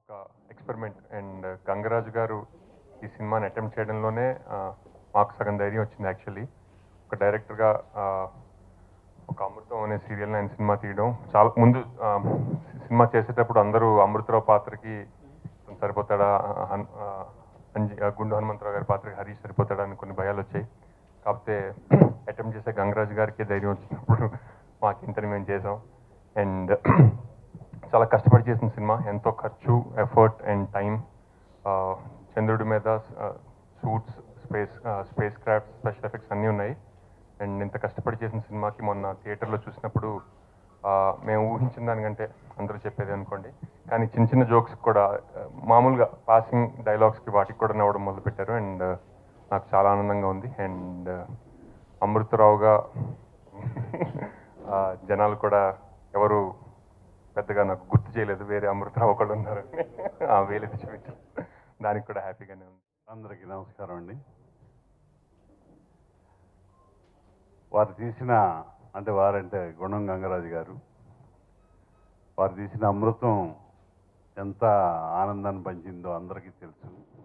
ఒక experiment and Gangaraju గారు ఈ సినిమాని అటెంప్ట్ చేయడంలోనే ఆ, మాకు సగం ధైర్యం వచ్చింది యాక్చువల్లీ ఒక డైరెక్టర్గా ఒక అమృతం అనే సీరియల్ ఆయన సినిమా తీయడం చాలా ముందు ఆ, సినిమా చేసేటప్పుడు అందరూ అమృతరావు పాత్రకి ఇతను సరిపోతాడా ఆ, హన్- ఆ, అంజి ఆ, గుండు హనుమంతరావు గారి పాత్రకి హరీష్ సరిపోతాడా అని కొన్ని భయాలు వచ్చాయి కాకపోతే అటెంప్ట్ చేసే గంగరాజు గారికి ధైర్యం వచ్చినప్పుడు మాకు ఇంతని మేము చేసాం అండ్ చాలా కష్టపడి చేసిన సినిమా ఎంతో ఖర్చు ఎఫర్ట్ అండ్ టైం చంద్రుడి మీద suits space space crafts special effects అన్నీ ఉన్నాయి అండ్ ఇంత కష్టపడి చేసిన సినిమాకి మొన్న థియేటర్లో చూసినప్పుడు ఆ, మేము ఊహించిన దానికంటే అందరూ చెప్పేది అనుకోండి కానీ చిన్న చిన్న జోక్స్ కూడా ఆ, మామూలుగా పాసింగ్ డైలాగ్స్కి వాటికి కూడా నవ్వడం మొదలుపెట్టారు అండ్ నాకు చాలా ఆనందంగా ఉంది అండ్ అమృతరావుగా ఆ, జనాలు కూడా ఎవరు పెద్దగా నాకు గుర్తు చేయలేదు వేరే అమృతరావు ఒకళ్ళు ఉన్నారు ఆ వేలెత్తి చూపించారు దానికి కూడా హ్యాపీగానే ఉంది అందరికీ నమస్కారం అండి వారు తీసిన అంటే వారంటే గుణం గంగరాజు గారు వారు తీసిన అమృతం ఎంత ఆనందాన్ని పంచిందో అందరికీ తెలుసు